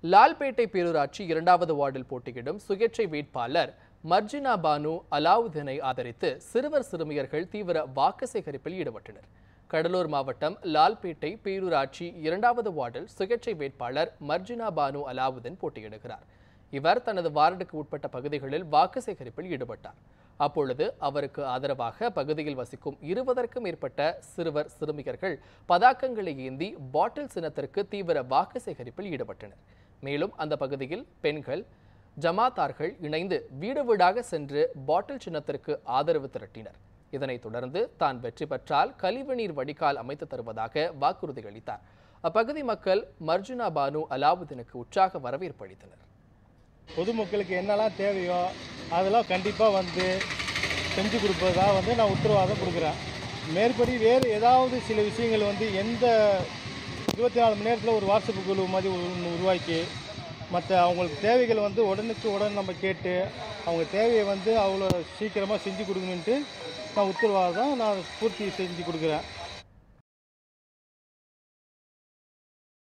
லால்பேட்டை பேரூராட்சி இரண்டாவது வார்டில் போட்டியிடும் சுயேட்சை வேட்பாளர் மர்ஜினா பானு அலாவுதீனை ஆதரித்து சிறுவர் சிறுமியர்கள் தீவிர வாக்கு சேகரிப்பில் ஈடுபட்டனர் கடலூர் மாவட்டம் லால்பேட்டை பேரூராட்சி இரண்டாவது வார்டில் சுயேட்சை வேட்பாளர் மர்ஜினா பானு அலாவுதீன் போட்டியிடுகிறார் இவர் தனது வார்டுக்கு உட்பட்ட பகுதிகளில் வாக்கு சேகரிப்பில் ஈடுபட்டார் அப்பொழுது அவருக்கு ஆதரவாக பகுதியில் வசிக்கும் இருபதற்கும் மேற்பட்ட சிறுவர் சிறுமியர்கள் பதாக்கங்களை ஏந்தி பாட்டில் சின்னத்திற்கு தீவிர வாக்கு சேகரிப்பில் ஈடுபட்டனர் மேலும் அந்த பகுதியில் பெண்கள் ஜமாத்தார்கள் இணைந்து வீடு வீடாக சென்று பாட்டில் சின்னத்திற்கு ஆதரவு திரட்டினர் இதனைத் தொடர்ந்து தான் வெற்றி பெற்றால் கழிவுநீர் வடிகால் அமைத்து தருவதாக வாக்குறுதி அளித்தார் அப்பகுதி மக்கள் மர்ஜுனா பானு அலாவுதீனுக்கு உற்சாக வரவேற்பு அளித்தனர் பொதுமக்களுக்கு என்னெல்லாம் தேவையோ அதெல்லாம் கண்டிப்பாக வந்து செஞ்சு கொடுப்பதா வந்து நான் உத்தரவாதம் கொடுக்குறேன் மேற்படி வேறு ஏதாவது சில விஷயங்கள் வந்து எந்த இருபத்தி நாலு மணி நேரத்தில் ஒரு வாட்ஸ்அப் குழு மாதிரி ஒன்று உருவாக்கி மற்ற அவங்களுக்கு தேவைகள் வந்து உடனுக்கு உடன் நம்ம கேட்டு அவங்க தேவையை வந்து அவ்வளோ சீக்கிரமாக செஞ்சு கொடுக்கணுன்ட்டு நான் உத்தரவாதம் நான் பூர்த்தி செஞ்சு கொடுக்குறேன்